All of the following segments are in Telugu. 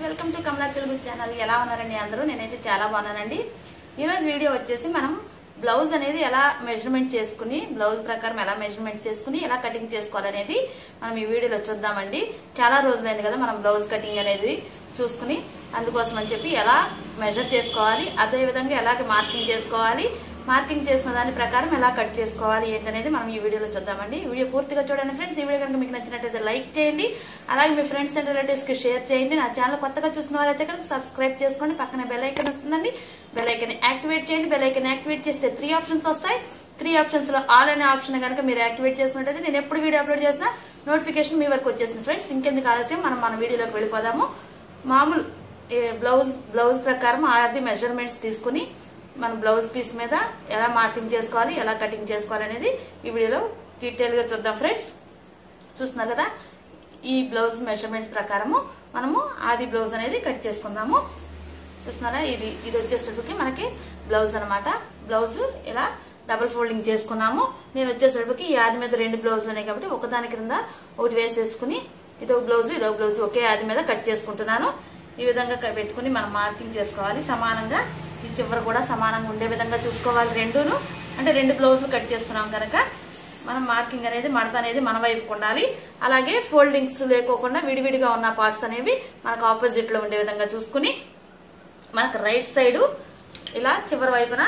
welcome to Kamala Telugu channel ఎలా ఉన్నారండి అందరూ నేనైతే చాలా బాగున్నానండి ఈరోజు వీడియో వచ్చేసి మనం బ్లౌజ్ అనేది ఎలా మెజర్మెంట్ చేసుకుని బ్లౌజ్ ప్రకారం ఎలా మెజర్మెంట్ చేసుకుని ఎలా కటింగ్ చేసుకోవాలనేది మనం ఈ వీడియోలో చూద్దామండి చాలా రోజులైంది కదా మనం బ్లౌజ్ కటింగ్ అనేది చూసుకుని అందుకోసం అని చెప్పి ఎలా మెజర్ చేసుకోవాలి అదేవిధంగా ఎలాగ మార్కింగ్ చేసుకోవాలి మార్కింగ్ చేసిన దాని ప్రకారం ఎలా కట్ చేసుకోవాలి ఏంటనేది మనం ఈ వీడియోలో చూద్దామండి ఈ వీడియో పూర్తిగా చూడండి ఫ్రెండ్స్ ఈ వీడియో కనుక మీకు నచ్చినట్టయితే లైక్ చేయండి అలాగే మీ ఫ్రెండ్స్ అండ్ రిలేటివ్స్ కి షేర్ చేయండి నా ఛానల్ కొత్తగా చూసిన వారైతే కనుక సబ్స్క్రైబ్ చేసుకోండి పక్కన బెల్ ఐకన్ వస్తుందండి బెల్ ఐకన్ యాక్టివేట్ చేయండి బెల్ ఐకన్ యాక్టివేట్ చేస్తే త్రీ ఆప్షన్స్ వస్తాయి త్రీ ఆప్షన్స్ లో ఆల్ అనే ఆప్షన్ కనుక మీరు యాక్టివేట్ చేసినట్టయితే నేను ఎప్పుడు వీడియో అప్లోడ్ చేసినా నోటిఫికేషన్ మీ వరకు వచ్చేసింది ఫ్రెండ్స్ ఇంకెందుకు ఆలస్యం మనం మన వీడియోలోకి వెళ్ళిపోదాము మామూలు ఏ బ్లౌజ్ బ్లౌజ్ ప్రకారం ఆది మెజర్మెంట్స్ తీసుకుని మన బ్లౌజ్ పీస్ మీద ఎలా మార్కింగ్ చేసుకోవాలి ఎలా కటింగ్ చేసుకోవాలి అనేది ఈ వీడియోలో డీటెయిల్గా చూద్దాం ఫ్రెండ్స్ చూస్తున్నారు కదా ఈ బ్లౌజ్ మెజర్మెంట్స్ ప్రకారము మనము ఆది బ్లౌజ్ అనేది కట్ చేసుకుందాము చూస్తున్నారా ఇది ఇది వచ్చేసరికి మనకి బ్లౌజ్ అనమాట బ్లౌజ్ ఇలా డబుల్ ఫోల్డింగ్ చేసుకున్నాము నేను వచ్చేసరికి ఈ ఆది మీద రెండు బ్లౌజులు ఉన్నాయి కాబట్టి ఒకదాని క్రింద ఒకటి వేసేసుకుని ఇదొక బ్లౌజ్ ఇదొక బ్లౌజ్ ఒకే ఆది మీద కట్ చేసుకుంటున్నాను ఈ విధంగా క- పెట్టుకుని మనం మార్కింగ్ చేసుకోవాలి సమానంగా ఈ చివర కూడా సమానంగా ఉండే విధంగా చూసుకోవాలి రెండును అంటే రెండు బ్లౌజులు కట్ చేస్తున్నాం కనుక మనం మార్కింగ్ అనేది మడత అనేది మన వైపుకు ఉండాలి అలాగే ఫోల్డింగ్స్ లేకోకుండా విడివిడిగా ఉన్న పార్ట్స్ అనేవి మనకు ఆపోజిట్ లో ఉండే విధంగా చూసుకుని మనకు రైట్ సైడ్ ఇలా చివరి వైపున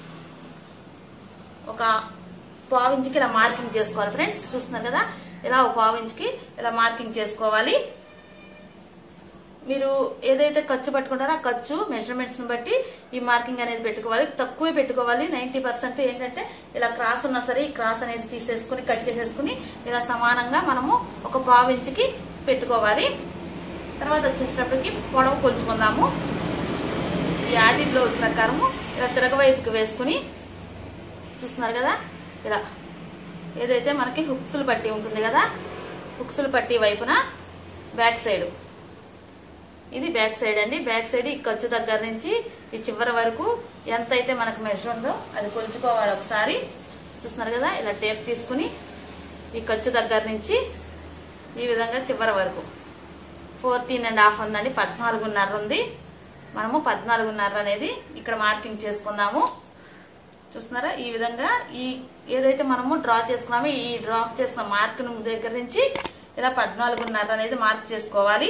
ఒక పావు ఇంచుకి ఇలా మార్కింగ్ చేసుకోవాలి ఫ్రెండ్స్ చూస్తున్నారు కదా ఇలా ఒక పావు ఇంచుకి ఇలా మార్కింగ్ చేసుకోవాలి మీరు ఏదైతే ఖర్చు పట్టుకుంటారో ఆ ఖర్చు మెజర్మెంట్స్ ని బట్టి ఈ మార్కింగ్ అనేది పెట్టుకోవాలి తక్కువే పెట్టుకోవాలి నైన్టీ పర్సెంట్ ఏంటంటే ఇలా క్రాస్ ఉన్నా సరే ఈ క్రాస్ అనేది తీసేసుకుని కట్ చేసేసుకుని ఇలా సమానంగా మనము ఒక పావు ఇంచుకి పెట్టుకోవాలి తర్వాత వచ్చేటప్పటికి పొడవు కొలుచుకుందాము ఈ ఆది బ్లౌజ్ ప్రకారము ఇలా తిరగవైపుకి వేసుకుని చూస్తున్నారు కదా ఇలా ఏదైతే మనకి హుక్స్లు పట్టి ఉంటుంది కదా హుక్స్లు పట్టి వైపున బ్యాక్ సైడ్ ఇది బ్యాక్ సైడ్ అండి బ్యాక్ సైడ్ ఈ ఖర్చు దగ్గర నుంచి ఈ చివరి వరకు ఎంత అయితే మనకు మెజర్ ఉందో అది కొలుచుకోవాలి ఒకసారి చూస్తున్నారు కదా ఇలా టేప్ తీసుకుని ఈ ఖర్చు దగ్గర నుంచి ఈ విధంగా చివరి వరకు ఫోర్టీన్ అండ్ హాఫ్ ఉందండి పద్నాలుగున్నర ఉంది మనము పద్నాలుగున్నర అనేది ఇక్కడ మార్కింగ్ చేసుకుందాము చూస్తున్నారా ఈ విధంగా ఈ ఏదైతే మనము డ్రా చేసుకున్నామో ఈ డ్రా చేసిన మార్క్ దగ్గర నుంచి ఇలా పద్నాలుగున్నర అనేది మార్క్ చేసుకోవాలి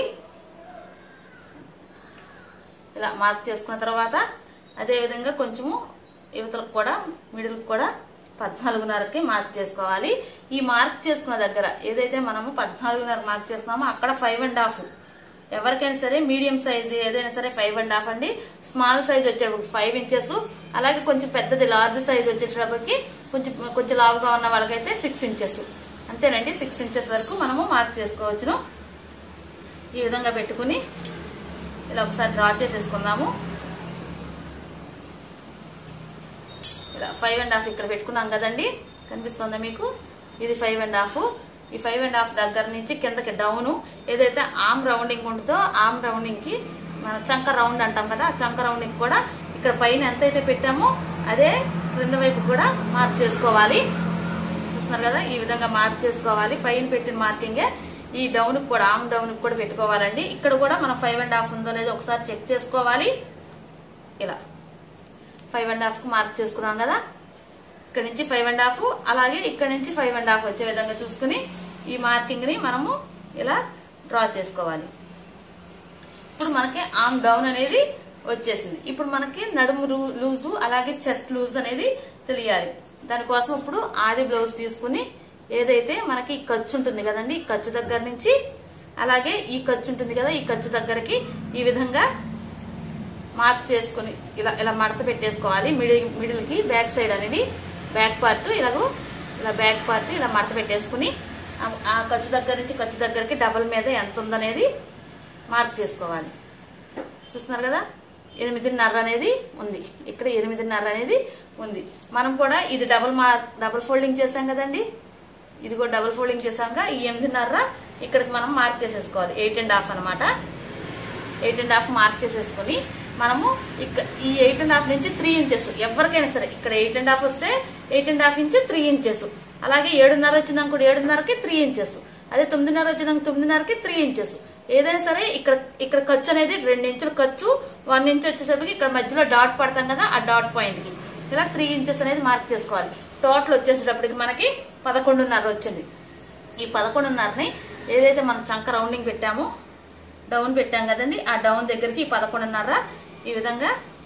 ఇలా మార్క్ చేసుకున్న తర్వాత అదే విధంగా కొంచెము యువతలకు కూడా మిడిల్కి కూడా పద్నాలుగున్నరకి మార్క్ చేసుకోవాలి ఈ మార్క్ చేసుకున్న దగ్గర ఏదైతే మనము పద్నాలుగున్నర మార్క్ చేస్తున్నామో అక్కడ ఫైవ్ అండ్ హాఫ్ ఎవరికైనా సరే మీడియం సైజ్ ఏదైనా సరే ఫైవ్ అండ్ హాఫ్ అండి స్మాల్ సైజ్ వచ్చేటప్పటికి ఫైవ్ ఇంచెస్ అలాగే కొంచెం పెద్దది లార్జ్ సైజ్ వచ్చేటప్పటికి కొంచెం కొంచెం లావుగా ఉన్న వాళ్ళకైతే సిక్స్ ఇంచెస్ అంతేనండి సిక్స్ ఇంచెస్ వరకు మనము మార్క్ చేసుకోవచ్చును ఈ విధంగా పెట్టుకుని ఇలా ఒకసారి డ్రా చేసేసుకుందాము ఇలా ఫైవ్ అండ్ హాఫ్ ఇక్కడ పెట్టుకున్నాం కదండి కనిపిస్తుందా మీకు ఇది ఫైవ్ అండ్ హాఫ్ ఈ ఫైవ్ అండ్ హాఫ్ దగ్గర నుంచి కిందకి డౌన్ ఏదైతే ఆమ్ రౌండింగ్ ఉంటుందో ఆమ్ రౌండింగ్ కి మన చంక రౌండ్ అంటాం కదా ఆ చంక రౌండింగ్ కూడా ఇక్కడ పైన ఎంతైతే పెట్టామో అదే క్రింద వైపు కూడా మార్క్ చేసుకోవాలి చూస్తున్నారు కదా ఈ విధంగా మార్క్ చేసుకోవాలి పైన పెట్టిన మార్కింగే ఈ డౌన్ కూడా ఆమ్ డౌన్ కూడా పెట్టుకోవాలండి ఇక్కడ కూడా మనం ఫైవ్ అండ్ హాఫ్ ఉందో లేదో ఒకసారి చెక్ చేసుకోవాలి ఇలా ఫైవ్ అండ్ హాఫ్ మార్క్ చేసుకున్నాం కదా ఇక్కడ నుంచి ఫైవ్ అండ్ హాఫ్ అలాగే ఇక్కడ నుంచి ఫైవ్ అండ్ హాఫ్ వచ్చే విధంగా చూసుకుని ఈ మార్కింగ్ ని మనము ఇలా డ్రా చేసుకోవాలి ఇప్పుడు మనకి ఆమ్ డౌన్ అనేది వచ్చేసింది ఇప్పుడు మనకి నడుము రూ- లూజు అలాగే చెస్ట్ లూజ్ అనేది తెలియాలి దానికోసం ఇప్పుడు ఆది బ్లౌజ్ తీసుకుని ఏదైతే మనకి ఈ ఖర్చు ఉంటుంది కదండి ఈ ఖర్చు దగ్గర నుంచి అలాగే ఈ ఖర్చు ఉంటుంది కదా ఈ ఖర్చు దగ్గరకి ఈ విధంగా మార్క్ చేసుకుని ఇలా ఇలా మడత పెట్టేసుకోవాలి మిడిల్ మిడిల్కి బ్యాక్ సైడ్ అనేది బ్యాక్ పార్ట్ ఇలాగో ఇలా బ్యాక్ పార్ట్ ఇలా మడత పెట్టేసుకుని ఆ- ఆ ఖర్చు దగ్గర నుంచి ఖర్చు దగ్గరికి డబల్ మీద ఎంత ఉందనేది మార్క్ చేసుకోవాలి చూస్తున్నారు కదా ఎనిమిదిన్నర అనేది ఉంది ఇక్కడ ఎనిమిదిన్నర అనేది ఉంది మనం కూడా ఇది డబుల్ మార్ డబుల్ ఫోల్డింగ్ చేసాం కదండి ఇది కూడా డబుల్ ఫోల్డింగ్ చేసాక ఈ ఎనిమిదిన్నర ఇక్కడికి మనం మార్క్ చేసేసుకోవాలి ఎయిట్ అండ్ హాఫ్ అనమాట ఎయిట్ అండ్ హాఫ్ మార్క్ చేసేసుకొని మనము ఇక్క ఈ ఎయిట్ అండ్ హాఫ్ నుంచి త్రీ ఇంచెస్ ఎవరికైనా సరే ఇక్కడ ఎయిట్ అండ్ హాఫ్ వస్తే eight and half inch three inches అలాగే ఏడున్నర వచ్చిందనుకోండి ఏడున్నరకి త్రీ ఇంచెస్ అదే తొమ్మిదిన్నర వచ్చిన తొమ్మిదిన్నరకి త్రీ ఇంచెస్ ఏదైనా సరే ఇక్కడ ఇక్కడ ఖర్చు అనేది రెండు ఇంచులు ఖర్చు వన్ ఇంచ్ వచ్చేసరికి ఇక్కడ మధ్యలో డాట్ పడతాం కదా ఆ డాట్ పాయింట్కి ఇలా త్రీ ఇంచెస్ అనేది మార్క్ చేసుకోవాలి టోటల్ వచ్చేసేటప్పటికి మనకి పదకొండున్నర వచ్చింది ఈ పదకొండున్నరని ఏదైతే మనం చంక రౌండింగ్ పెట్టామో డౌన్ పెట్టాం కదండి ఆ డౌన్ దగ్గరికి ఈ పదకొండున్నర ఈ విధంగా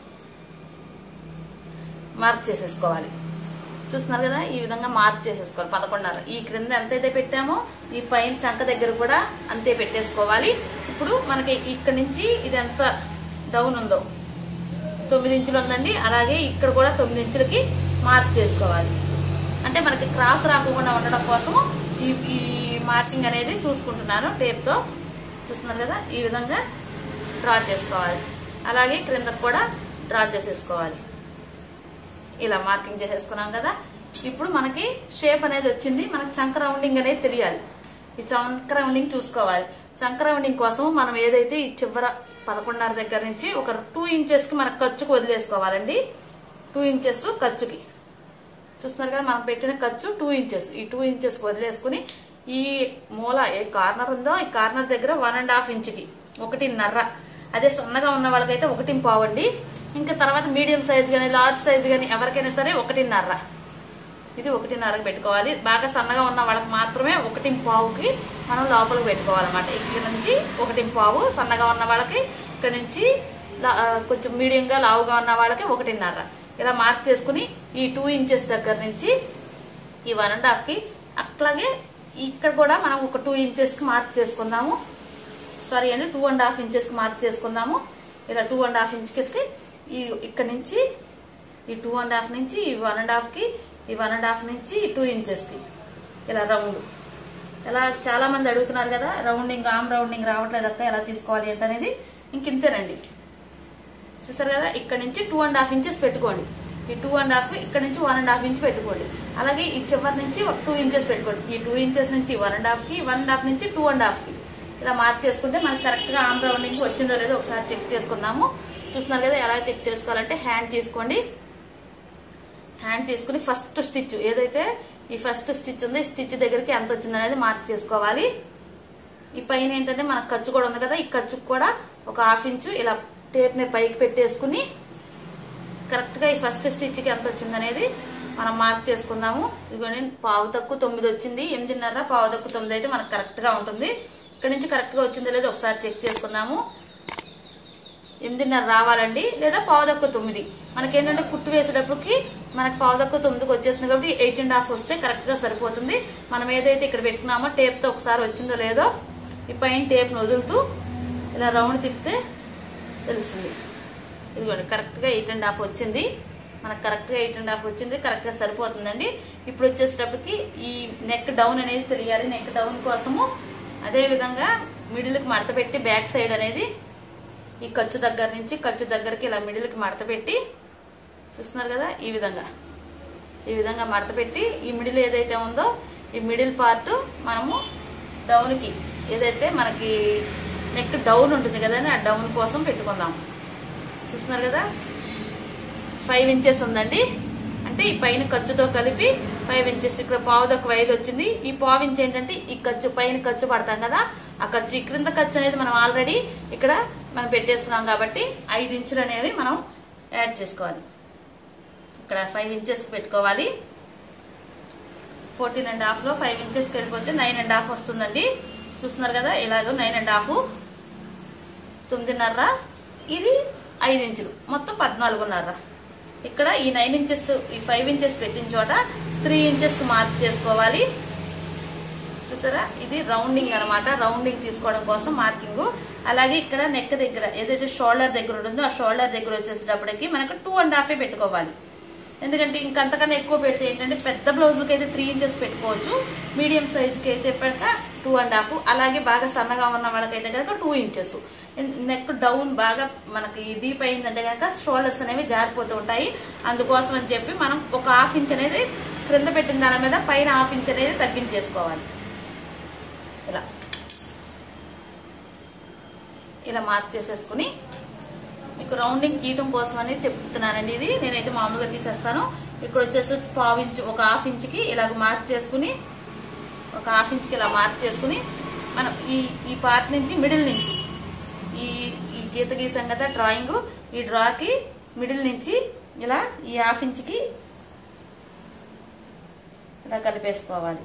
మార్క్ చేసేసుకోవాలి చూస్తున్నారు కదా ఈ విధంగా మార్క్ చేసేసుకోవాలి పదకొండున్నర ఈ క్రింద ఎంతైతే పెట్టామో ఈ పైన చంక దగ్గర కూడా అంతే పెట్టేసుకోవాలి ఇప్పుడు మనకి ఇక్కడ నుంచి ఇది ఎంత డౌన్ ఉందో తొమ్మిది ఇంచులు ఉందండి అలాగే ఇక్కడ కూడా తొమ్మిది ఇంచులకి మార్క్ చేసుకోవాలి అంటే మనకి క్రాస్ రాకుండా ఉండడం కోసము ఈ ఈ మార్కింగ్ అనేది చూసుకుంటున్నాను టేప్తో చూస్తున్నారు కదా ఈ విధంగా డ్రా చేసుకోవాలి అలాగే క్రిందకు కూడా డ్రా చేసేసుకోవాలి ఇలా మార్కింగ్ చేసేసుకున్నాం కదా ఇప్పుడు మనకి షేప్ అనేది వచ్చింది మనకి చంక రౌండింగ్ అనేది తెలియాలి ఈ చంక రౌండింగ్ చూసుకోవాలి చంక రౌండింగ్ కోసం మనం ఏదైతే ఈ చివర పదకొండున్నర దగ్గర నుంచి ఒక టూ ఇంచెస్కి మనకు ఖర్చుకు వదిలేసుకోవాలండి టూ ఇంచెస్ ఖర్చుకి చూస్తున్నారు కదా మనం పెట్టిన ఖర్చు టూ ఇంచెస్ ఈ టూ ఇంచెస్ వదిలేసుకుని ఈ మూల ఏ కార్నర్ ఉందో ఈ కార్నర్ దగ్గర వన్ అండ్ హాఫ్ ఇంచుకి ఒకటిన్నర అదే సన్నగా ఉన్న వాళ్ళకైతే ఒకటి పావండి ఇంకా తర్వాత మీడియం సైజ్ కానీ లార్జ్ సైజ్ కానీ ఎవరికైనా సరే ఒకటిన్నర ఇది ఒకటిన్నరకు పెట్టుకోవాలి బాగా సన్నగా ఉన్న వాళ్ళకి మాత్రమే ఒకటి పావుకి మనం లోపలికి పెట్టుకోవాలన్నమాట ఇక్కడ నుంచి ఒకటి పావు సన్నగా ఉన్న వాళ్ళకి ఇక్కడ నుంచి లా- ఆ, కొంచెం మీడియంగా లావుగా ఉన్న వాళ్ళకి ఒకటిన్నర ఇలా మార్క్ చేసుకుని ఈ టూ ఇంచెస్ దగ్గర నుంచి ఈ వన్ అండ్ హాఫ్కి అట్లాగే ఇక్కడ కూడా మనం ఒక టూ ఇంచెస్కి మార్క్ చేసుకుందాము సారీ అండి టూ అండ్ హాఫ్ ఇంచెస్కి మార్క్ చేసుకుందాము ఇలా టూ అండ్ హాఫ్ ఇంచెస్కి ఈ ఇక్కడ నుంచి ఈ టూ అండ్ హాఫ్ నుంచి ఈ వన్ అండ్ హాఫ్కి ఈ వన్ అండ్ హాఫ్ నుంచి ఈ టూ ఇంచెస్కి ఇలా రౌండ్ ఇలా చాలా మంది అడుగుతున్నారు కదా రౌండింగ్ ఆమ్ రౌండింగ్ రావట్లేదు అక్క ఎలా తీసుకోవాలి ఏంటనేది ఇంక ఇంతేనండి చూసారు కదా ఇక్కడ నుంచి టూ అండ్ హాఫ్ ఇంచెస్ పెట్టుకోండి ఈ టూ అండ్ హాఫ్ ఇక్కడ నుంచి వన్ అండ్ హాఫ్ ఇంచ్ పెట్టుకోండి అలాగే ఈ చివరి నుంచి ఒక టూ ఇంచెస్ పెట్టుకోండి ఈ టూ ఇంచెస్ నుంచి వన్ అండ్ హాఫ్కి వన్ అండ్ హాఫ్ నుంచి టూ అండ్ హాఫ్కి ఇలా మార్క్ చేసుకుంటే మనకి కరెక్ట్గా ఆమ్ రౌండింగ్ వచ్చిందో లేదో ఒకసారి చెక్ చేసుకుందాము చూస్తున్నారు కదా ఎలా చెక్ చేసుకోవాలంటే హ్యాండ్ తీసుకోండి హ్యాండ్ తీసుకుని ఫస్ట్ స్టిచ్ ఏదైతే ఈ ఫస్ట్ స్టిచ్ ఉందో ఈ స్టిచ్ దగ్గరికి ఎంత వచ్చింది అనేది మార్క్ చేసుకోవాలి ఈ పైన ఏంటంటే మనకు ఖర్చు కూడా ఉంది కదా ఈ ఖర్చుకు కూడా ఒక హాఫ్ ఇంచు ఇలా టేప్ని పైకి పెట్టేసుకుని కరెక్ట్గా ఈ ఫస్ట్ స్టిచ్కి ఎంత వచ్చింది అనేది మనం మార్క్ చేసుకుందాము ఇదిగోండి పావు తక్కువ తొమ్మిది వచ్చింది ఎనిమిదిన్నర పావు తక్కువ తొమ్మిది అయితే మనకు కరెక్ట్గా ఉంటుంది ఇక్కడ నుంచి కరెక్ట్గా వచ్చిందో లేదో ఒకసారి చెక్ చేసుకుందాము ఎనిమిదిన్నర రావాలండి లేదా పావు తక్కువ తొమ్మిది మనకేంటంటే కుట్టు వేసేటప్పటికి మనకి పావు తక్కువ తొమ్మిదికి వచ్చేస్తుంది కాబట్టి ఎయిట్ అండ్ హాఫ్ వస్తే కరెక్ట్గా సరిపోతుంది మనం ఏదైతే ఇక్కడ పెట్టుకున్నామో టేప్తో ఒకసారి వచ్చిందో లేదో ఈ పైన టేప్ను వదులుతూ ఇలా రౌండ్ తిప్పితే తెలుస్తుంది ఇదిగోండి కరెక్ట్గా ఎయిట్ అండ్ హాఫ్ వచ్చింది మనకు కరెక్ట్గా ఎయిట్ అండ్ హాఫ్ వచ్చింది కరెక్ట్గా సరిపోతుందండి ఇప్పుడు వచ్చేసేటప్పటికి ఈ నెక్ డౌన్ అనేది తెలియాలి నెక్ డౌన్ కోసము అదే విధంగా మిడిల్కి మడత పెట్టి బ్యాక్ సైడ్ అనేది ఈ ఖర్చు దగ్గర నుంచి ఖర్చు దగ్గరికి ఇలా మిడిల్కి మడత పెట్టి చూస్తున్నారు కదా ఈ విధంగా ఈ విధంగా మడత పెట్టి ఈ మిడిల్ ఏదైతే ఉందో ఈ మిడిల్ పార్ట్ మనము డౌన్కి ఏదైతే మనకి నెక్ డౌన్ ఉంటుంది కదండి ఆ డౌన్ కోసం పెట్టుకుందాం చూస్తున్నారు కదా ఫైవ్ ఇంచెస్ ఉందండి అంటే ఈ పైన ఖర్చుతో కలిపి ఫైవ్ ఇంచెస్ ఇక్కడ పావు తక్కువ ఐదు వచ్చింది ఈ పావు ఇంచ్ ఏంటంటే ఈ ఖర్చు పైన ఖర్చు పడతాం కదా ఆ ఖర్చు ఈ క్రింద ఖర్చు అనేది మనం ఆల్రెడీ ఇక్కడ మనం పెట్టేసుకున్నాం కాబట్టి ఐదు ఇంచులు అనేవి మనం యాడ్ చేసుకోవాలి ఇక్కడ ఫైవ్ ఇంచెస్ పెట్టుకోవాలి ఫోర్టీన్ అండ్ హాఫ్లో ఫైవ్ ఇంచెస్కి వెళ్ళిపోతే నైన్ అండ్ హాఫ్ వస్తుందండి చూస్తున్నారు కదా ఇలాగో నైన్ అండ్ హాఫ్ తొమ్మిదిన్నర ఇది ఐదు ఇంచులు మొత్తం పద్నాలుగున్నర ఇక్కడ ఈ నైన్ ఇంచెస్ ఈ ఫైవ్ ఇంచెస్ పెట్టిన చోట త్రీ ఇంచెస్కి మార్క్ చేసుకోవాలి చూసారా ఇది రౌండింగ్ అన్నమాట రౌండింగ్ తీసుకోవడం కోసం మార్కింగ్ అలాగే ఇక్కడ నెక్ దగ్గర ఏదైతే షోల్డర్ దగ్గర ఉంటుందో ఆ షోల్డర్ దగ్గర వచ్చేసేటప్పటికి మనకు టూ అండ్ హాఫే పెట్టుకోవాలి ఎందుకంటే ఇంకంతకన్నా ఎక్కువ పెడితే ఏంటంటే పెద్ద బ్లౌజులకి అయితే త్రీ ఇంచెస్ పెట్టుకోవచ్చు మీడియం సైజుకి అయితే కనుక టూ అండ్ హాఫ్ అలాగే బాగా సన్నగా ఉన్న వాళ్ళకైతే కనుక టూ ఇంచెస్ నెక్ డౌన్ బాగా మనకి డీప్ అయిందంటే కనుక షోల్డర్స్ అనేవి జారిపోతూ ఉంటాయి అందుకోసం అని చెప్పి మనం ఒక హాఫ్ ఇంచ్ అనేది క్రింద పెట్టిన దాని మీద పైన హాఫ్ ఇంచ్ అనేది తగ్గించేసుకోవాలి ఇలా ఇలా మార్క్ చేసేసుకుని మీకు రౌండింగ్ గీయటం కోసం అనేది చెప్తున్నానండి ఇది నేనైతే మామూలుగా తీసేస్తాను ఇక్కడ వచ్చేసి పావు ఇంచు ఒక హాఫ్ ఇంచుకి ఇలాగ మార్క్ చేసుకుని ఒక ఒక హాఫ్ ఇంచ్కి ఇలా మార్క్ చేసుకుని మనం ఈ ఈ పార్ట్ నుంచి మిడిల్ నుంచి ఈ ఈ గీత గీసాం కదా డ్రాయింగ్ ఈ డ్రాకి మిడిల్ నుంచి ఇలా ఈ హాఫ్ ఇంచ్కి ఇలా కలిపేసుకోవాలి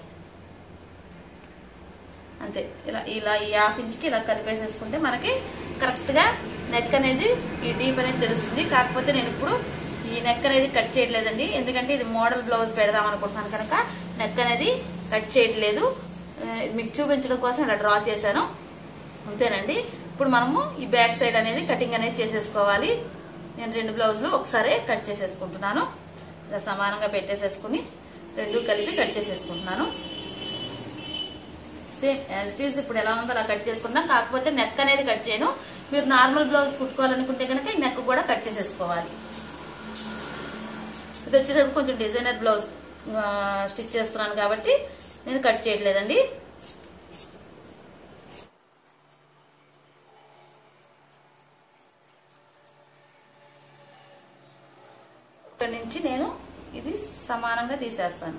అంతే ఇలా ఇలా ఈ హాఫ్ ఇంచ్కి ఇలా కలిపేసేసుకుంటే మనకి కరెక్ట్గా నెక్ అనేది ఈ డీప్ అనేది తెలుస్తుంది కాకపోతే నేను ఇప్పుడు ఈ నెక్ అనేది కట్ చేయట్లేదండి ఎందుకంటే ఇది మోడల్ బ్లౌజ్ పెడదాం అనుకుంటున్నాను కనుక నెక్ అనేది కట్ చేయట్లేదు ఆ, మీకు చూపించడం కోసం ఇలా డ్రా చేశాను అంతేనండి ఇప్పుడు మనము ఈ బ్యాక్ సైడ్ అనేది కటింగ్ అనేది చేసేసుకోవాలి నేను రెండు బ్లౌజులు ఒకసారి కట్ చేసేసుకుంటున్నాను ఇలా సమానంగా పెట్టేసేసుకుని రెండు కలిపి కట్ చేసేసుకుంటున్నాను సేమ్ యాజ్ ఇట్ ఈస్ ఇప్పుడు ఎలా ఉందో అలా కట్ చేసుకుంటున్నా కాకపోతే నెక్ అనేది కట్ చేయను మీరు నార్మల్ బ్లౌజ్ కుట్టుకోవాలనుకుంటే కనుక ఈ నెక్ కూడా కట్ చేసేసుకోవాలి ఇది వచ్చేటప్పుడు కొంచెం డిజైనర్ బ్లౌజ్ స్టిచ్ చేస్తున్నాను కాబట్టి నేను కట్ చేయట్లేదండి ఇక్కడ నుంచి నేను ఇది సమానంగా తీసేస్తాను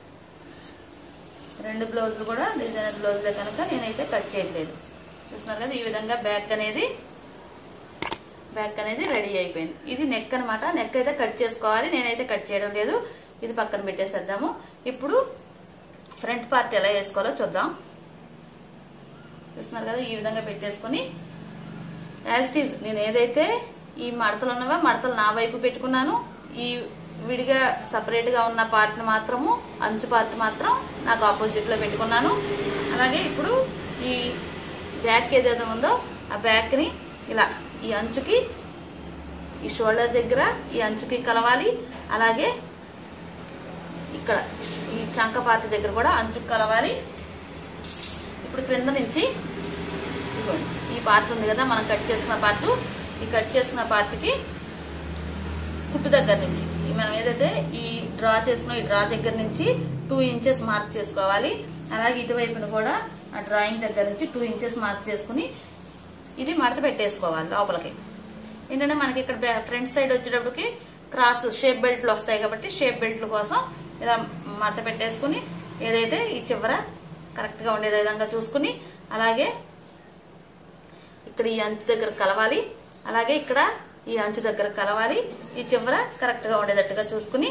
రెండు బ్లౌజులు కూడా డిజైనర్ బ్లౌజులే కనుక నేనైతే కట్ చేయట్లేదు చూస్తున్నారు కదా ఈ విధంగా బ్యాక్ అనేది బ్యాక్ అనేది రెడీ అయిపోయింది ఇది నెక్ అనమాట నెక్ అయితే కట్ చేసుకోవాలి నేనైతే కట్ చేయడం లేదు ఇది పక్కన పెట్టేసేద్దాము ఇప్పుడు ఫ్రంట్ పార్ట్ ఎలా వేసుకోవాలో చూద్దాం చూస్తున్నారు కదా ఈ విధంగా పెట్టేసుకొని యాజ్ ఇట్ ఈజ్ నేను ఏదైతే ఈ మడతలు ఉన్నవో మడతలు నా వైపు పెట్టుకున్నాను ఈ విడిగా సపరేట్ గా ఉన్న పార్ట్ మాత్రము అంచు పార్ట్ మాత్రం నాకు ఆపోజిట్ లో పెట్టుకున్నాను అలాగే ఇప్పుడు ఈ బ్యాక్ ఏదైతే ఉందో ఆ బ్యాక్ ని ఇలా ఈ అంచుకి ఈ షోల్డర్ దగ్గర ఈ అంచుకి కలవాలి అలాగే ఇక్కడ ఈ చంక పార్ట్ దగ్గర కూడా అంచుకి కలవాలి ఇప్పుడు క్రింద నుంచి ఇదిగోండి ఈ పార్ట్ ఉంది కదా మనం కట్ చేసుకున్న పార్ట్ ఈ కట్ చేసుకున్న పార్ట్కి కుట్టు దగ్గర నుంచి ఈ మనం ఏదైతే ఈ డ్రా చేసుకున్న ఈ డ్రా దగ్గర నుంచి టూ ఇంచెస్ మార్క్ చేసుకోవాలి అలాగే ఇటువైపున కూడా ఆ డ్రాయింగ్ దగ్గర నుంచి టూ ఇంచెస్ మార్క్ చేసుకుని ఇది మడత పెట్టేసుకోవాలి లోపలికి ఏంటంటే మనకి ఇక్కడ ఫ్రంట్ సైడ్ వచ్చేటప్పటికి క్రాస్ షేప్ బెల్ట్లు వస్తాయి కాబట్టి షేప్ బెల్ట్ల కోసం ఇలా మడత పెట్టేసుకుని ఏదైతే ఈ చివర కరెక్ట్గా ఉండే విధంగా చూసుకుని అలాగే ఇక్కడ ఈ అంచు దగ్గర కలవాలి అలాగే ఇక్కడ ఈ అంచు దగ్గర కలవాలి ఈ చివర కరెక్ట్గా ఉండేటట్టుగా చూసుకుని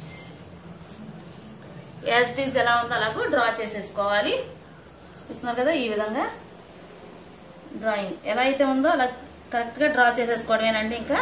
యాజ్ టీజ్ ఎలా ఉందో అలాగూ డ్రా చేసేసుకోవాలి చూస్తున్నారు కదా ఈ విధంగా డ్రాయింగ్ ఎలా అయితే ఉందో అలా కరెక్ట్గా డ్రా చేసేసుకోవడమేనండి ఇంకా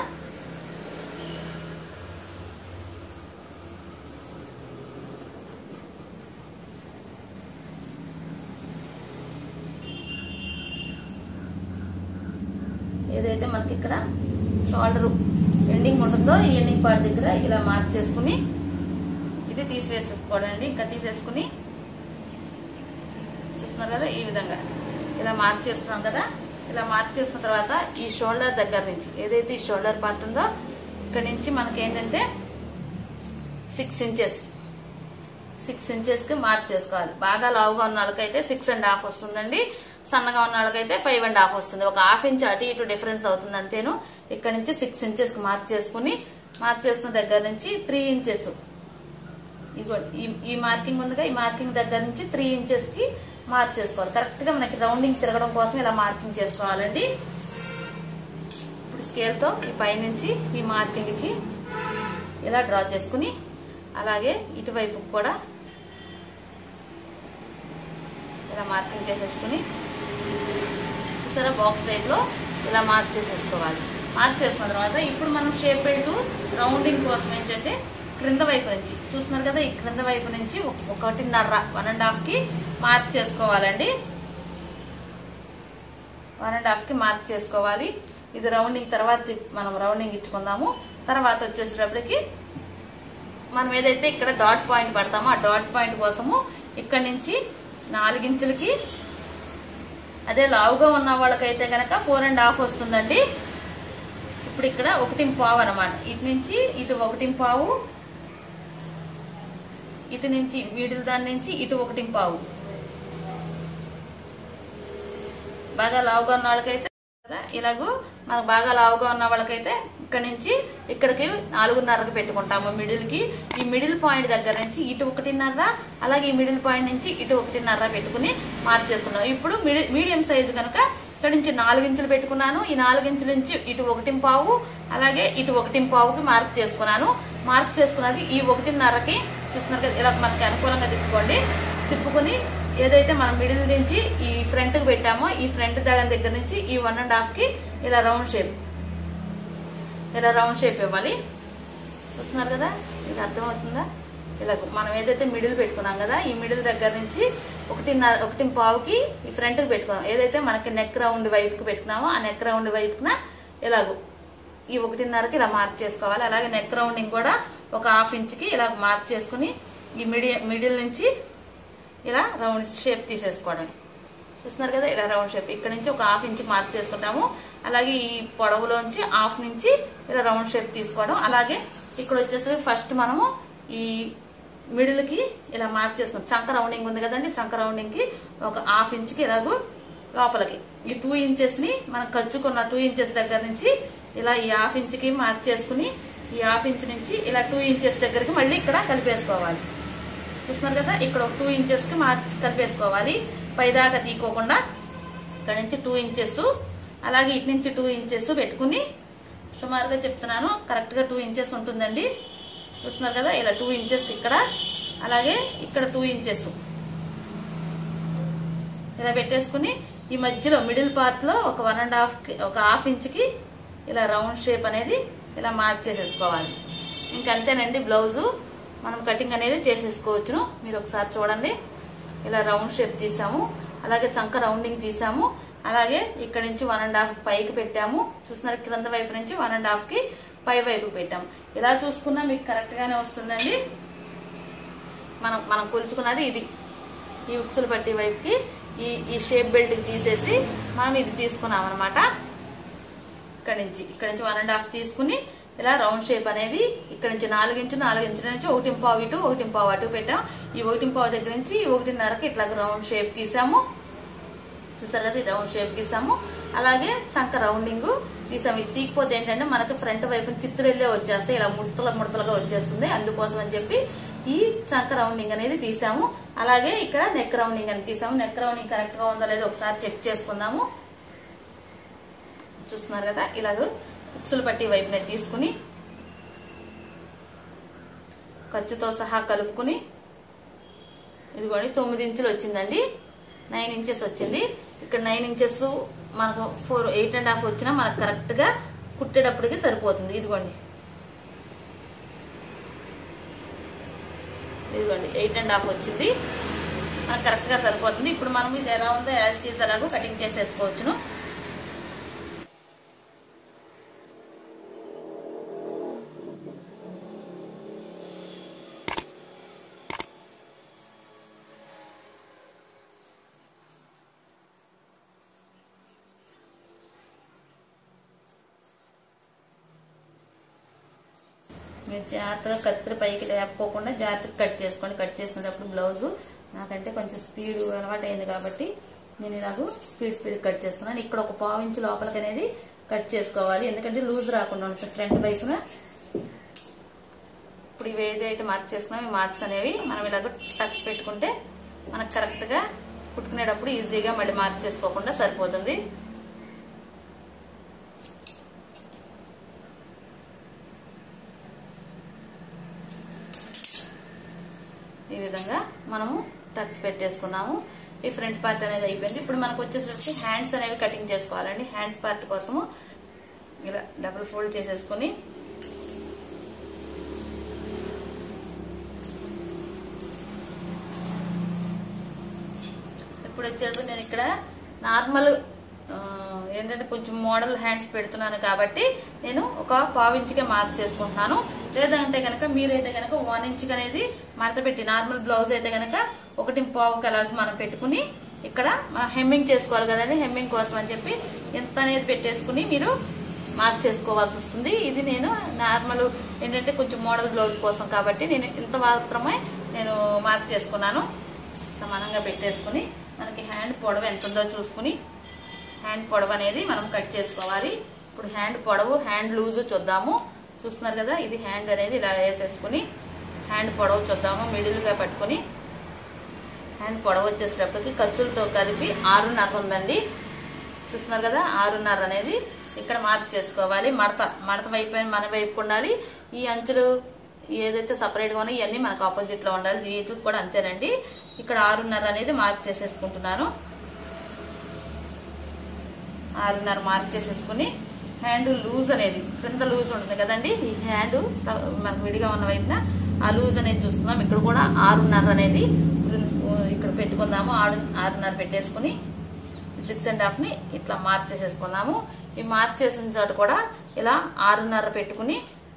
ఏదైతే మనకి ఇక్కడ షోల్డర్ ఎండింగ్ ఉంటుందో ఈ ఎండింగ్ పార్ట్ దగ్గర ఇలా మార్క్ చేసుకుని ఇది తీసివేసేసుకోవడం అండి ఇంకా తీసేసుకుని చూస్తున్నారు కదా ఈ విధంగా ఇలా మార్క్ చేస్తున్నాం కదా ఇలా మార్క్ చేసిన తర్వాత ఈ షోల్డర్ దగ్గర నుంచి ఏదైతే ఈ షోల్డర్ పార్ట్ ఉందో ఇక్కడ నుంచి మనకి ఏంటంటే సిక్స్ ఇంచెస్ సిక్స్ ఇంచెస్కి మార్క్ చేసుకోవాలి బాగా లావుగా ఉన్న వాళ్ళకైతే సిక్స్ అండ్ హాఫ్ వస్తుందండి సన్నగా ఉన్న వాళ్ళకైతే ఫైవ్ అండ్ హాఫ్ వస్తుంది ఒక హాఫ్ ఇంచ్ అటు ఇటు డిఫరెన్స్ అవుతుంది అంతేను ఇక్కడ నుంచి సిక్స్ ఇంచెస్కి మార్క్ చేసుకుని మార్క్ చేసుకున్న దగ్గర నుంచి త్రీ ఇంచెస్ ఇదిగోండి ఈ ఈ మార్కింగ్ ఉందిగా ఈ మార్కింగ్ దగ్గర నుంచి త్రీ ఇంచెస్ కి మార్క్ చేసుకోవాలి కరెక్ట్ గా మనకి రౌండింగ్ తిరగడం కోసం ఇలా మార్కింగ్ చేసుకోవాలండి ఇప్పుడు స్కేల్ తో ఈ పైనుంచి ఈ మార్కింగ్ కి ఇలా డ్రా చేసుకుని అలాగే ఇటువైపు కూడా ఇలా మార్కింగ్ చేసేసుకుని చూసారా బాక్స్ టైప్ లో ఇలా మార్క్ చేసేసుకోవాలి మార్క్ చేసుకున్న తర్వాత ఇప్పుడు మనం షేప్ బెల్ట్ రౌండింగ్ కోసం ఏంటంటే క్రింద వైపు నుంచి చూస్తున్నారు కదా ఈ క్రింద వైపు నుంచి ఒక- ఒకటిన్నర వన్ అండ్ హాఫ్ కి మార్క్ చేసుకోవాలండి వన్ అండ్ హాఫ్ కి మార్క్ చేసుకోవాలి ఇది రౌండింగ్ తర్వాత మనం రౌండింగ్ ఇచ్చుకుందాము తర్వాత వచ్చేసేటప్పటికి మనం ఏదైతే ఇక్కడ డాట్ పాయింట్ పడతామో ఆ డాట్ పాయింట్ కోసము ఇక్కడ నుంచి నాలుగించులకి అదే లావుగా ఉన్న వాళ్ళకైతే కనుక ఫోర్ అండ్ హాఫ్ వస్తుందండి ఇప్పుడు ఇక్కడ ఒకటి పావు అనమాట ఇటు నుంచి ఇటు ఒకటి పావు ఇటు నుంచి వీడిల దాని నుంచి ఇటు ఒకటి పావు బాగా లావుగా ఉన్న వాళ్ళకైతే కదా, ఇలాగూ మనకు బాగా లావుగా ఉన్న వాళ్ళకైతే ఇక్కడ నుంచి ఇక్కడికి నాలుగున్నరకు పెట్టుకుంటాము మిడిల్ కి ఈ మిడిల్ పాయింట్ దగ్గర నుంచి ఇటు ఒకటిన్నర అలాగే ఈ మిడిల్ పాయింట్ నుంచి ఇటు ఒకటిన్నర పెట్టుకుని మార్క్ చేసుకున్నాం ఇప్పుడు మిడి మీడియం సైజు కనుక ఇక్కడ నుంచి నాలుగు ఇంచులు పెట్టుకున్నాను ఈ నాలుగు ఇంచుల నుంచి ఇటు ఒకటి పావు అలాగే ఇటు ఒకటి పావుకి మార్క్ చేసుకున్నాను మార్క్ చేసుకున్నది ఈ ఒకటిన్నరకి చూస్తున్నారు కదా ఇలా మనకి అనుకూలంగా తిప్పుకోండి తిప్పుకొని ఏదైతే మనం మిడిల్ నుంచి ఈ ఫ్రంట్కి పెట్టామో ఈ ఫ్రంట్ దగ్గర దగ్గర నుంచి ఈ వన్ అండ్ హాఫ్కి ఇలా రౌండ్ షేప్ ఇలా రౌండ్ షేప్ ఇవ్వాలి చూస్తున్నారు కదా మీకు అర్థమవుతుందా ఇలా మనం ఏదైతే మిడిల్ పెట్టుకున్నాం కదా ఈ మిడిల్ దగ్గర నుంచి ఒకటిన్నర ఒకటి పావుకి ఈ ఫ్రంట్కి పెట్టుకున్నాం ఏదైతే మనకి నెక్ రౌండ్ వైపుకి పెట్టుకున్నామో ఆ నెక్ రౌండ్ వైపున ఇలాగో ఈ ఒకటిన్నరకి ఇలా మార్క్ చేసుకోవాలి అలాగే నెక్ రౌండింగ్ కూడా ఒక హాఫ్ ఇంచ్కి ఇలా మార్క్ చేసుకుని ఈ మిడి మిడిల్ నుంచి ఇలా రౌండ్ షేప్ తీసేసుకోవడం చూస్తున్నారు కదా ఇలా రౌండ్ షేప్ ఇక్కడ నుంచి ఒక హాఫ్ ఇంచ్ మార్క్ చేసుకుంటాము అలాగే ఈ పొడవులోంచి హాఫ్ నుంచి ఇలా రౌండ్ షేప్ తీసుకోవడం అలాగే ఇక్కడ వచ్చేసరికి ఫస్ట్ మనము ఈ మిడిల్కి ఇలా మార్క్ చేసుకుంటాం చంక రౌండింగ్ ఉంది కదండి చంక రౌండింగ్కి ఒక హాఫ్ ఇంచ్కి ఇలాగూ లోపలికి ఈ టూ ఇంచెస్ని మనం ఖర్చుకున్న టూ ఇంచెస్ దగ్గర నుంచి ఇలా ఈ హాఫ్ ఇంచ్కి మార్క్ చేసుకుని ఈ హాఫ్ ఇంచ్ నుంచి ఇలా టూ ఇంచెస్ దగ్గరికి మళ్ళీ ఇక్కడ కలిపేసుకోవాలి చూస్తున్నారు కదా ఇక్కడ ఒక టూ ఇంచెస్కి మార్క్ కలిపేసుకోవాలి పైదాకా తీకోకుండా ఇక్కడ నుంచి టూ ఇంచెస్ అలాగే ఇటు నుంచి టూ ఇంచెస్ పెట్టుకుని సుమారుగా చెప్తున్నాను కరెక్ట్గా టూ ఇంచెస్ ఉంటుందండి చూస్తున్నారు కదా ఇలా టూ ఇంచెస్ ఇక్కడ అలాగే ఇక్కడ టూ ఇంచెస్ ఇలా పెట్టేసుకుని ఈ మధ్యలో మిడిల్ పార్ట్లో ఒక వన్ అండ్ హాఫ్ ఒక హాఫ్ ఇంచ్కి ఇలా రౌండ్ షేప్ అనేది ఇలా మార్క్ చేసేసుకోవాలి ఇంకంతేనండి బ్లౌజు మనం కటింగ్ అనేది చేసేసుకోవచ్చును మీరు ఒకసారి చూడండి ఇలా రౌండ్ షేప్ తీసాము అలాగే చంక రౌండింగ్ తీసాము అలాగే ఇక్కడ నుంచి వన్ అండ్ హాఫ్ పైకి పెట్టాము చూస్తున్నారు క్రింద వైపు నుంచి వన్ అండ్ హాఫ్కి పై వైపు పెట్టాము ఇలా చూసుకున్నా మీకు కరెక్ట్గానే వస్తుందండి మనం మనం కొలుచుకున్నది ఇది ఈ ఉక్సులు పట్టి వైపుకి ఈ ఈ షేప్ బెల్ట్కి తీసేసి మనం ఇది తీసుకున్నాం అనమాట ఇక్కడ నుంచి ఇక్కడ నుంచి వన్ అండ్ హాఫ్ తీసుకుని ఇలా రౌండ్ షేప్ అనేది ఇక్కడ నుంచి నాలుగు ఇంచు నాలుగు ఇంచుల నుంచి ఒకటి పావు ఇటు ఒకటి పావు అటు పెట్టాం ఈ ఒకటి పావు దగ్గర నుంచి ఈ ఒకటిన్నరకి ఇట్లా రౌండ్ షేప్ గీసాము చూసారు కదా ఈ రౌండ్ షేప్ గీసాము అలాగే చంక రౌండింగ్ తీసాము ఇది తీకపోతే ఏంటంటే మనకి ఫ్రంట్ వైపు తిత్తులెళ్ళే వచ్చేస్తాయి ఇలా ముడతల ముడతలుగా వచ్చేస్తుంది అందుకోసం అని చెప్పి ఈ చంక రౌండింగ్ అనేది తీసాము అలాగే ఇక్కడ నెక్ రౌండింగ్ అని తీసాము నెక్ రౌండింగ్ కరెక్ట్ గా ఉందో లేదో ఒకసారి చెక్ చేసుకుందాము చూస్తున్నారు కదా ఇలాగ ఉక్సులు పట్టి వైపునే తీసుకుని ఖర్చుతో సహా కలుపుకుని ఇదిగోండి తొమ్మిది ఇంచులు వచ్చిందండి నైన్ ఇంచెస్ వచ్చింది ఇక్కడ నైన్ ఇంచెస్ మనకు ఫోర్ ఎయిట్ అండ్ హాఫ్ వచ్చినా మనకు కరెక్ట్గా కుట్టేటప్పటికి సరిపోతుంది ఇదిగోండి ఇదిగోండి ఎయిట్ అండ్ హాఫ్ వచ్చింది మనకు కరెక్ట్గా సరిపోతుంది ఇప్పుడు మనం ఇది ఎలా ఉందో యాజ్ టీస్ అలాగో కటింగ్ చేసేసుకోవచ్చును మీరు జాగ్రత్తగా కత్తిరి పైకి లేకపోకుండా జాగ్రత్తగా కట్ చేసుకోండి కట్ చేసుకునేటప్పుడు బ్లౌజు నాకంటే కొంచెం స్పీడ్ అలవాటు అయింది కాబట్టి నేను ఇలాగ స్పీడ్ స్పీడ్ కట్ చేస్తున్నాను ఇక్కడ ఒక పావు ఇంచు లోపలికి అనేది కట్ చేసుకోవాలి ఎందుకంటే లూజ్ రాకుండా ఉంటుంది ఫ్రంట్ వైపున ఇప్పుడు ఇవి ఏదైతే మార్క్ చేసుకున్నాం ఈ మార్క్స్ అనేవి మనం ఇలాగ టక్స్ పెట్టుకుంటే మనకు కరెక్ట్గా కుట్టుకునేటప్పుడు ఈజీగా మళ్ళీ మార్క్ చేసుకోకుండా సరిపోతుంది ఈ విధంగా మనము టక్స్ పెట్టేసుకున్నాము ఈ ఫ్రంట్ పార్ట్ అనేది అయిపోయింది ఇప్పుడు మనకు వచ్చేసరికి హ్యాండ్స్ అనేవి కటింగ్ చేసుకోవాలండి హ్యాండ్స్ పార్ట్ కోసము ఇలా డబుల్ ఫోల్డ్ చేసేసుకుని ఇప్పుడు వచ్చేటప్పుడు నేను ఇక్కడ నార్మల్ ఆ, ఏంటంటే కొంచెం మోడల్ హ్యాండ్స్ పెడుతున్నాను కాబట్టి నేను ఒక పావు ఇంచుకే మార్క్ చేసుకుంటున్నాను లేదంటే కనుక మీరైతే కనుక వన్ ఇంచ్ అనేది మడత పెట్టి నార్మల్ బ్లౌజ్ అయితే కనుక ఒకటి పావుకి అలా మనం పెట్టుకుని ఇక్కడ మనం హెమ్మింగ్ చేసుకోవాలి కదండి హెమ్మింగ్ కోసం అని చెప్పి ఎంత అనేది పెట్టేసుకుని మీరు మార్క్ చేసుకోవాల్సి వస్తుంది ఇది నేను నార్మల్ ఏంటంటే కొంచెం మోడల్ బ్లౌజ్ కోసం కాబట్టి నేను ఇంత మాత్రమే నేను మార్క్ చేసుకున్నాను సమానంగా పెట్టేసుకుని మనకి హ్యాండ్ పొడవు ఎంత ఉందో చూసుకుని హ్యాండ్ పొడవు అనేది మనం కట్ చేసుకోవాలి ఇప్పుడు హ్యాండ్ పొడవు హ్యాండ్ లూజు చూద్దాము చూస్తున్నారు కదా ఇది హ్యాండ్ అనేది ఇలా వేసేసుకుని హ్యాండ్ పొడవు చూద్దాము మిడిల్గా పట్టుకొని హ్యాండ్ పొడవు వచ్చేసేటప్పటికి ఖర్చులతో కలిపి ఆరున్నర ఉందండి చూస్తున్నారు కదా ఆరున్నర అనేది ఇక్కడ మార్క్ చేసుకోవాలి మడత మడత వైపు మన వైపు ఉండాలి ఈ అంచులు ఏదైతే సపరేట్గా ఉన్నాయో ఇవన్నీ మనకు ఆపోజిట్లో ఉండాలి వీటికి కూడా అంతేనండి ఇక్కడ ఆరున్నర అనేది మార్క్ చేసేసుకుంటున్నాను ఆరున్నర మార్క్ చేసేసుకుని హ్యాండ్ లూజ్ అనేది క్రింద లూజ్ ఉంటుంది కదండి ఈ హ్యాండ్ మనకు విడిగా ఉన్న వైపున ఆ లూజ్ అనేది చూస్తున్నాం ఇక్కడ కూడా ఆరున్నర అనేది ఇక్కడ పెట్టుకుందాము ఆరు ఆరున్నర పెట్టేసుకుని సిక్స్ అండ్ హాఫ్ని ఇట్లా మార్క్ చేసేసుకుందాము ఈ మార్క్ చేసిన చోట కూడా ఇలా ఆరున్నర పెట్టుకుని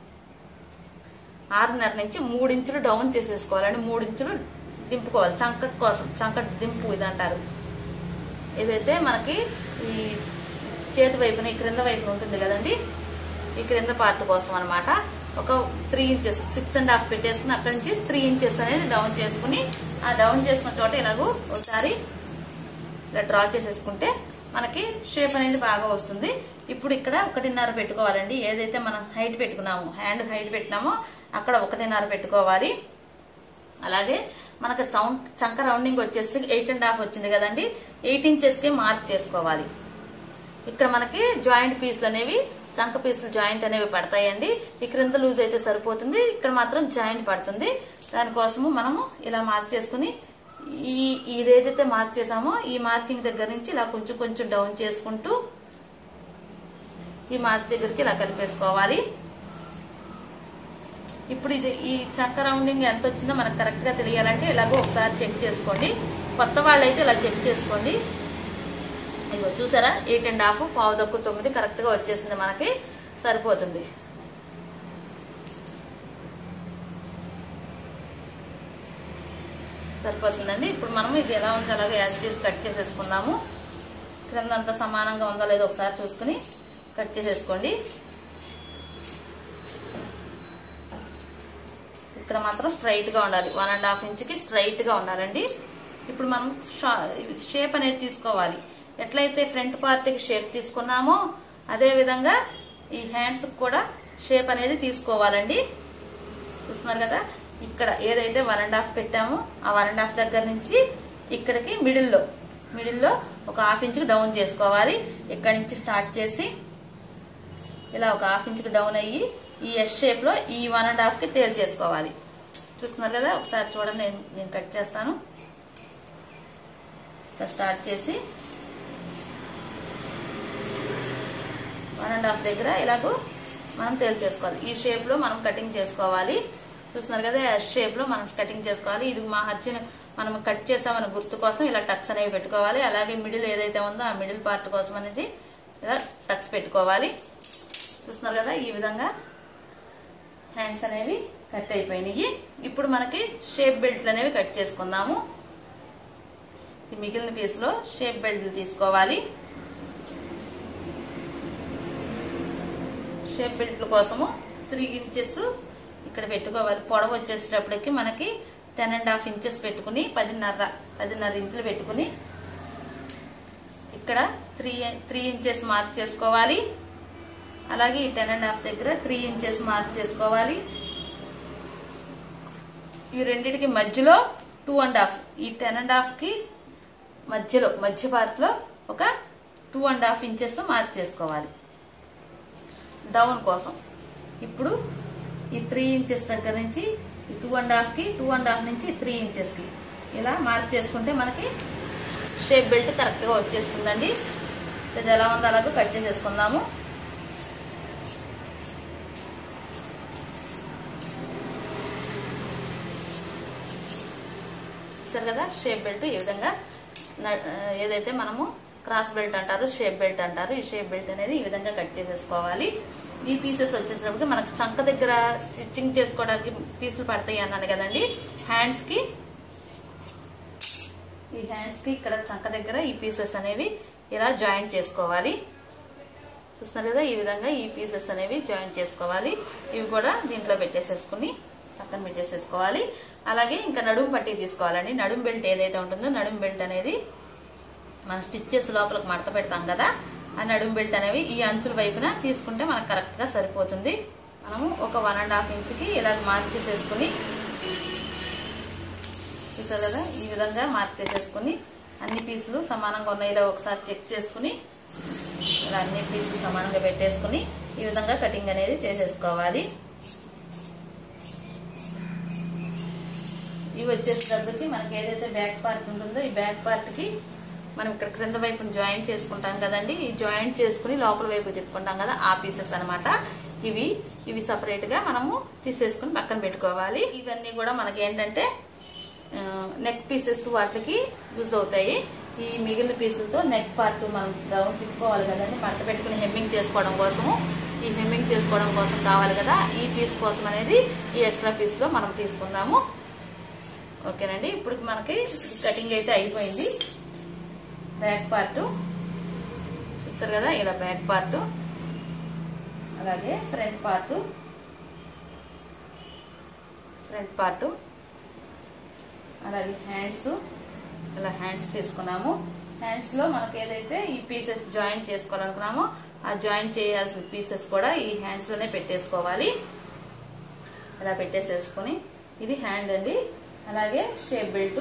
ఆరున్నర నుంచి మూడు ఇంచులు డౌన్ చేసేసుకోవాలండి మూడు ఇంచులు దింపుకోవాలి చంక కోసం చంక దింపు ఇది అంటారు ఇదైతే మనకి ఈ చేతి వైపున ఈ క్రింద వైపున ఉంటుంది కదండి ఈ క్రింద పార్ట్ కోసం అనమాట ఒక three inches six and half పెట్టేసుకుని అక్కడి నుంచి త్రీ ఇంచెస్ అనేది డౌన్ చేసుకుని ఆ డౌన్ చేసుకున్న చోట ఇలాగూ ఒకసారి ఇలా డ్రా చేసేసుకుంటే మనకి షేప్ అనేది బాగా వస్తుంది ఇప్పుడు ఇక్కడ ఒకటిన్నర పెట్టుకోవాలండి ఏదైతే మనం హైట్ పెట్టుకున్నామో హ్యాండ్ హైట్ పెట్టినామో అక్కడ ఒకటిన్నర పెట్టుకోవాలి అలాగే మనకు చౌన్ చంక రౌండింగ్ వచ్చేసి ఎయిట్ అండ్ హాఫ్ వచ్చింది కదండి ఎయిట్ ఇంచెస్కి మార్క్ చేసుకోవాలి ఇక్కడ మనకి జాయింట్ పీస్లు అనేవి చంక పీసులు జాయింట్ అనేవి పడతాయండి ఈ క్రింద లూజ్ అయితే సరిపోతుంది ఇక్కడ మాత్రం జాయింట్ పడుతుంది దానికోసము మనము ఇలా మార్క్ చేసుకుని ఈ ఇదేదైతే మార్క్ చేసామో ఈ మార్కింగ్ దగ్గర నుంచి ఇలా కొంచెం కొంచెం డౌన్ చేసుకుంటూ ఈ మార్క్ దగ్గరికి ఇలా కలిపేసుకోవాలి ఇప్పుడు ఇది ఈ చక్క రౌండింగ్ ఎంత వచ్చిందో మనకు కరెక్ట్గా తెలియాలంటే ఇలాగో ఒకసారి చెక్ చేసుకోండి కొత్త వాళ్ళైతే ఇలా చెక్ చేసుకోండి ఇగో చూసారా ఎయిట్ అండ్ హాఫ్ పావు తక్కువ తొమ్మిది కరెక్ట్గా వచ్చేసింది మనకి సరిపోతుంది సరిపోతుందండి ఇప్పుడు మనం ఇది ఎలా ఉందో అలాగే యాజ్ చేసి కట్ చేసేసుకుందాము క్రింద అంతా సమానంగా ఉందో లేదో ఒకసారి చూసుకుని కట్ చేసేసుకోండి ఇక్కడ మాత్రం స్ట్రైట్గా ఉండాలి వన్ అండ్ హాఫ్ ఇంచ్కి స్ట్రైట్గా ఉండాలండి ఇప్పుడు మనం షేప్ అనేది తీసుకోవాలి ఎట్లయితే ఫ్రంట్ పార్ట్కి షేప్ తీసుకున్నామో అదే విధంగా ఈ హ్యాండ్స్కి కూడా షేప్ అనేది తీసుకోవాలండి చూస్తున్నారు కదా ఇక్కడ ఏదైతే వన్ అండ్ హాఫ్ పెట్టామో ఆ వన్ అండ్ హాఫ్ దగ్గర నుంచి ఇక్కడికి మిడిల్లో మిడిల్లో ఒక హాఫ్ ఇంచ్కి డౌన్ చేసుకోవాలి ఇక్కడి నుంచి స్టార్ట్ చేసి ఇలా ఒక హాఫ్ ఇంచ్కి డౌన్ అయ్యి ఈ ఎస్ షేప్లో ఈ వన్ అండ్ హాఫ్కి తేల్ చేసుకోవాలి చూస్తున్నారు కదా ఒకసారి చూడండి నేను నేను కట్ చేస్తాను ఇట్లా స్టార్ట్ చేసి వన్ అండ్ హాఫ్ దగ్గర ఇలాగూ మనం తేల్ చేసుకోవాలి ఈ షేప్లో మనం కటింగ్ చేసుకోవాలి చూస్తున్నారు కదా ఎస్ షేప్లో మనం కటింగ్ చేసుకోవాలి ఇది మా హర్చిన మనం కట్ చేసామని గుర్తు కోసం ఇలా టక్స్ అనేవి పెట్టుకోవాలి అలాగే మిడిల్ ఏదైతే ఉందో ఆ మిడిల్ పార్ట్ కోసం అనేది ఇలా టక్స్ పెట్టుకోవాలి చూస్తున్నారు కదా ఈ విధంగా హ్యాండ్స్ అనేవి కట్ అయిపోయినాయి ఇప్పుడు మనకి షేప్ బెల్ట్లు అనేవి కట్ చేసుకుందాము ఈ మిగిలిన పీస్లో షేప్ బెల్ట్లు తీసుకోవాలి షేప్ బెల్ట్ల కోసము త్రీ ఇంచెస్ ఇక్కడ పెట్టుకోవాలి పొడవు వచ్చేసేటప్పటికి మనకి టెన్ అండ్ హాఫ్ ఇంచెస్ పెట్టుకుని పదిన్నర పదిన్నర ఇంచులు పెట్టుకుని ఇక్కడ త్రీ త్రీ ఇంచెస్ మార్క్ చేసుకోవాలి అలాగే ఈ టెన్ అండ్ హాఫ్ దగ్గర త్రీ ఇంచెస్ మార్క్ చేసుకోవాలి ఈ రెండిటికి మధ్యలో టూ అండ్ హాఫ్ ఈ టెన్ అండ్ హాఫ్కి మధ్యలో మధ్య పార్ట్లో ఒక two and half inches mark చేసుకోవాలి డౌన్ కోసం ఇప్పుడు ఈ త్రీ ఇంచెస్ దగ్గర నుంచి ఈ టూ అండ్ హాఫ్కి టూ అండ్ హాఫ్ నుంచి త్రీ ఇంచెస్కి ఇలా మార్క్ చేసుకుంటే మనకి షేప్ బెల్ట్ కరెక్ట్గా వచ్చేస్తుందండి ఇది ఎలా ఉందో అలాగో కట్ చేసేసుకుందాము చూసారు కదా షేప్ బెల్ట్ ఈ విధంగా ఏదైతే మనము క్రాస్ బెల్ట్ అంటారు షేప్ బెల్ట్ అంటారు ఈ షేప్ బెల్ట్ అనేది ఈ విధంగా కట్ చేసేసుకోవాలి ఈ పీసెస్ వచ్చేసరికి మనకు చంక దగ్గర స్టిచ్చింగ్ చేసుకోవడానికి పీసులు పడతాయి అన్నాను కదండి హ్యాండ్స్కి ఈ హ్యాండ్స్కి ఇక్కడ చంక దగ్గర ఈ పీసెస్ అనేవి ఇలా జాయింట్ చేసుకోవాలి చూస్తున్నారు కదా ఈ విధంగా ఈ పీసెస్ అనేవి జాయింట్ చేసుకోవాలి ఇవి కూడా దీంట్లో పెట్టేసేసుకుని పక్కన పెట్టేసేసుకోవాలి అలాగే ఇంకా నడుము పట్టి తీసుకోవాలండి నడుము బెల్ట్ ఏదైతే ఉంటుందో నడుము బెల్ట్ అనేది మన స్టిచ్చెస్ లోపలికి మడత పెడతాం కదా ఆ నడుము బెల్ట్ అనేవి ఈ అంచుల వైపున తీసుకుంటే మనకు కరెక్ట్గా సరిపోతుంది మనము ఒక వన్ అండ్ హాఫ్ ఇంచ్కి ఇలాగ మార్క్ చేసేసుకుని చూసారు కదా ఈ విధంగా మార్క్ చేసేసుకుని అన్ని పీసులు సమానంగా ఉన్నాయిలో ఒకసారి చెక్ చేసుకుని ఇలా అన్ని పీసులు సమానంగా పెట్టేసుకుని ఈ విధంగా కటింగ్ అనేది చేసేసుకోవాలి ఇవి వచ్చేసేటప్పటికి మనకి ఏదైతే బ్యాక్ పార్ట్ ఉంటుందో ఈ బ్యాక్ పార్ట్కి మనం ఇక్కడ క్రింద వైపున జాయింట్ చేసుకుంటాం కదండి ఈ జాయింట్ చేసుకుని లోపల వైపు తిప్పుకుంటాం కదా ఆ పీసెస్ అనమాట ఇవి ఇవి సపరేట్గా మనము తీసేసుకుని పక్కన పెట్టుకోవాలి ఇవన్నీ కూడా మనకి ఏంటంటే నెక్ పీసెస్ వాటికి యూజ్ అవుతాయి ఈ మిగిలిన పీసులతో నెక్ పార్ట్ మనం రౌండ్ తిప్పుకోవాలి కదండి మడత పెట్టుకుని హెమ్మింగ్ చేసుకోవడం కోసము ఈ హెమ్మింగ్ చేసుకోవడం కోసం కావాలి కదా ఈ పీస్ కోసం అనేది ఈ ఎక్స్ట్రా పీస్లో మనం తీసుకుందాము ఓకేనండి ఇప్పుడు మనకి కటింగ్ అయితే అయిపోయింది బ్యాక్ పార్ట్ చూస్తారు కదా ఇలా బ్యాక్ పార్ట్ అలాగే ఫ్రంట్ పార్ట్ ఫ్రంట్ పార్ట్ అలాగే హ్యాండ్స్ ఇలా హ్యాండ్స్ తీసుకున్నాము హ్యాండ్స్లో మనకి ఏదైతే ఈ పీసెస్ జాయింట్ చేసుకోవాలనుకున్నామో ఆ జాయింట్ చేయాల్సిన పీసెస్ కూడా ఈ హ్యాండ్స్లోనే పెట్టేసుకోవాలి ఇలా పెట్టేసేసుకొని ఇది హ్యాండ్ అండి అలాగే షేప్ బెల్ట్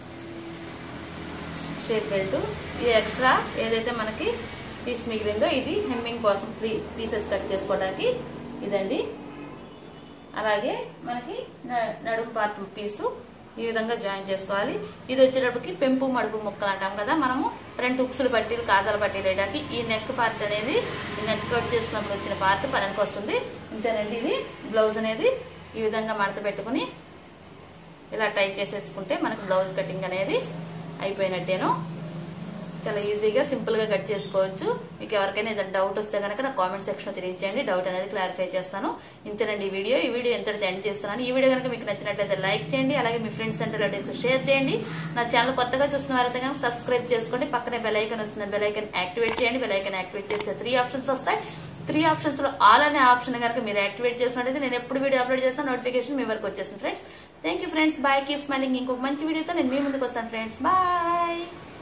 షేప్ బెల్ట్ ఇది ఎక్స్ట్రా ఏదైతే మనకి పీస్ మిగిలిందో ఇది హెమ్మింగ్ కోసం పీసెస్ కట్ చేసుకోవడానికి ఇదండి అలాగే మనకి నడుము పార్ట్ పీసు ఈ విధంగా జాయిన్ చేసుకోవాలి ఇది వచ్చేటప్పటికి పెంపు మడుపు ముక్కలు అంటాం కదా మనము రెండు ఉక్సులు పట్టీలు కాజాల పట్టీలు వేయడానికి ఈ నెక్ పార్ట్ అనేది ఈ నెక్ కట్ చేసుకున్నప్పుడు వచ్చిన పార్ట్ పనికి వస్తుంది ఇంతేనండి ఇది బ్లౌజ్ అనేది ఈ విధంగా మడత పెట్టుకుని ఇలా టై చేసేసుకుంటే మనకు బ్లౌజ్ కటింగ్ అనేది అయిపోయినట్టేను చాలా ఈజీగా సింపుల్గా కట్ చేసుకోవచ్చు మీకు ఎవరికైనా ఏదైనా డౌట్ వస్తే కనుక నా కామెంట్ సెక్షన్లో తెలియజేయండి డౌట్ అనేది క్లారిఫై చేస్తాను ఇంతేనండి ఈ వీడియో ఈ వీడియో ఎంతటితో ఎండ్ చేస్తున్నాను ఈ వీడియో కనుక మీకు నచ్చినట్లయితే లైక్ చేయండి అలాగే మీ ఫ్రెండ్స్ అండ్ రిలేటివ్స్ షేర్ చేయండి నా ఛానల్ కొత్తగా చూస్తున్న వారైతే కనుక సబ్స్క్రైబ్ చేసుకోండి పక్కనే బెల్ ఐకన్ వస్తుంది బెల్ ఐకన్ యాక్టివేట్ చేయండి బెల్ ఐకన్ యాక్టివేట్ చేస్తే త్రీ ఆప్షన్స్ వస్తాయి త్రీ ఆప్షన్స్ లో ఆల్ అనే ఆప్షన్ కనుక మీరు యాక్టివేట్ చేసినట్టయితే నేను ఎప్పుడు వీడియో అప్లోడ్ చేస్తాను నోటిఫికేషన్ మీ వరకు వచ్చేస్తుంది friends thank you friends bye keep smiling ఇంకొక మంచి వీడియోతో నేను మీ ముందుకు వస్తాను ఫ్రెండ్స్ బాయ్